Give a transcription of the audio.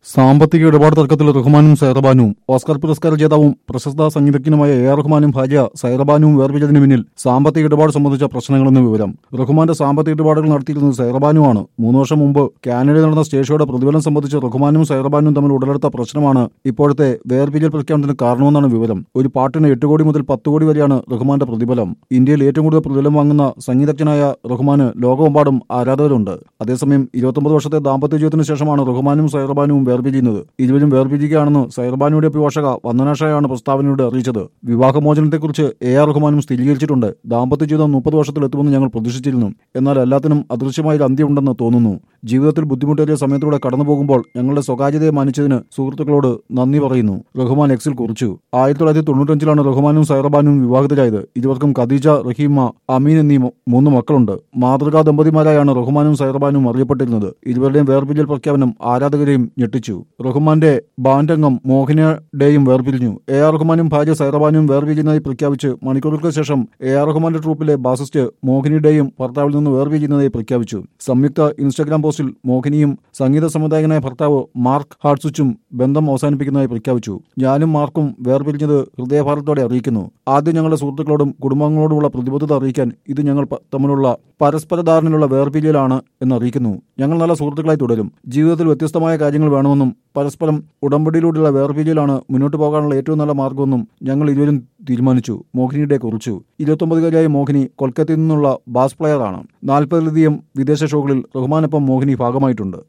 സാമ്പത്തിക ഇടപാട് തർക്കത്തിൽ റഹ്മാനും സൈറബാനും ഓസ്കർ പുരസ്കാര ജേതാവും പ്രശസ്ത സംഗീതജ്ഞനുമായ എ ആർ റഹ്മാനും ഭാര്യ സൈറബാനും വേർപിരിച്ചതിന് പിന്നിൽ സാമ്പത്തിക ഇടപാട് സംബന്ധിച്ച പ്രശ്നങ്ങളെന്ന് വിവരം റഹ്മാന്റെ സാമ്പത്തിക ഇടപാടുകൾ നടത്തിയിരുന്നത് സൈറബാനുമാണ് മൂന്ന് വർഷം മുമ്പ് കാനഡയിൽ നടന്ന സ്റ്റേജ് ഷോയുടെ പ്രതിഫലം സംബന്ധിച്ച് റഹ്മാനും സൈറബാനും തമ്മിൽ ഉടലെടുത്ത പ്രശ്നമാണ് ഇപ്പോഴത്തെ വേർപിരിയൽ പ്രഖ്യാപനത്തിന് കാരണമെന്നാണ് വിവരം ഒരു പാട്ടിന് എട്ട് കോടി മുതൽ പത്ത് കോടി വരെയാണ് റഹ്മാന്റെ പ്രതിഫലം ഇന്ത്യയിൽ ഏറ്റവും കൂടുതൽ പ്രതിഫലം വാങ്ങുന്ന സംഗീതജ്ഞനായ റഹ്മാന് ലോകമെമ്പാടും ആരാധകരുണ്ട് അതേസമയം ഇരുപത്തൊമ്പത് വർഷത്തെ ദാമ്പത്യ ജീവിതത്തിന് ശേഷമാണ് റഹ്മാനും സൈറബാനും വേർപിരിയുന്നത് ഇരുവരും വേർപിരിക്കുകയാണെന്ന് സൈറബാനുയുടെ അഭിഭാഷക വന്ദനാഷയാണ് പ്രസ്താവനയോട് അറിയിച്ചത് വിവാഹമോചനത്തെക്കുറിച്ച് എ ആർ റഹ്മാനും സ്ഥിരീകരിച്ചിട്ടുണ്ട് ദാമ്പത്യ ജീവിതം മുപ്പത് വർഷത്തിലെത്തുമെന്ന് ഞങ്ങൾ പ്രതീക്ഷിച്ചിരുന്നു എന്നാൽ എല്ലാത്തിനും അദൃശ്യമായ ഒരു അന്ത്യമുണ്ടെന്ന് തോന്നുന്നു ജീവിതത്തിൽ ബുദ്ധിമുട്ടേറിയ സമയത്തൂടെ കടന്നു പോകുമ്പോൾ ഞങ്ങളുടെ സ്വകാര്യതയെ മാനിച്ചതിന് സുഹൃത്തുക്കളോട് നന്ദി പറയുന്നു റഹ്മാൻ എക്സിൽ കുറിച്ചു ആയിരത്തി തൊള്ളായിരത്തി തൊണ്ണൂറ്റഞ്ചിലാണ് റഹ്മാനും സൈറബാനും വിവാഹിതരായത് ഇരുവർക്കും ഖദീജ റഹീമ അമീൻ എന്നീ മൂ- മൂന്ന് മക്കളുണ്ട് മാതൃകാ ദമ്പതിമാരായാണ് റഹ്മാനും സൈറബാനും അറിയപ്പെട്ടിരുന്നത് ഇരുവരുടെയും വേർപിരിയൽ പ്രഖ്യാപനം ആരാധകരെയും ഞെട്ടിച്ചു റഹ്മാന്റെ ബാൻഡംഗം മോഹിനിയുടെയും വേർപിരിഞ്ഞു എ ആർ റഹ്മാനും ഭാര്യ സൈറബാനും വേർപിരിഞ്ഞതായി പ്രഖ്യാപിച്ച് മണിക്കൂറുകൾക്ക് ശേഷം എ ആർ റഹ്മാന്റെ ട്രൂപ്പിലെ ബാസിസ്റ്റ് മോഹിനിയുടെയും ഭർത്താവിൽ നിന്ന് വേർപിരിഞ്ഞതായി പ്രഖ്യാപിച്ചു സംയുക്ത ഇൻസ്റ്റാഗ്രാം പോസ്റ്റിൽ മോഹിനിയും സംഗീത സംവിധായകനായ ഭർത്താവ് മാർക്ക് ഹാർട്സുച്ചും ബന്ധം അവസാനിപ്പിക്കുന്നതായി പ്രഖ്യാപിച്ചു ഞാനും മാർക്കും വേർപിരിഞ്ഞത് ഹൃദയഭാരത്തോടെ അറിയിക്കുന്നു ആദ്യം ഞങ്ങളുടെ സുഹൃത്തുക്കളോടും കുടുംബങ്ങളോടുമുള്ള പ്രതിബദ്ധത അറിയിക്കാൻ ഇത് ഞങ്ങൾ പ- തമ്മിലുള്ള പരസ്പര ധാരണയിലുള്ള വേർപിരിയലാണ് എന്ന് അറിയിക്കുന്നു ഞങ്ങൾ നല്ല സുഹൃത്തുക്കളായി തുടരും ജീവിതത്തിൽ വ്യത്യസ്തമായ കാര്യങ്ങൾ വേണമെന്നും പരസ്പരം ഉടമ്പടിയിലൂടെയുള്ള വേർപിരിയലാണ് മുന്നോട്ട് പോകാനുള്ള ഏറ്റവും നല്ല മാർഗമെന്നും ഞങ്ങൾ ഇരുവരും തീരുമാനിച്ചു മോഹിനിയുടെ കുറിച്ചു ഇരുപത്തൊമ്പതുകാരിയായ മോഹിനി കൊൽക്കത്തയിൽ നിന്നുള്ള ബാസ് പ്ലെയറാണ് നാൽപ്പതിലധികം വിദേശ ഷോകളിൽ റഹ്മാനൊപ്പം മോഹിനി ഭാഗമായിട്ടുണ്ട്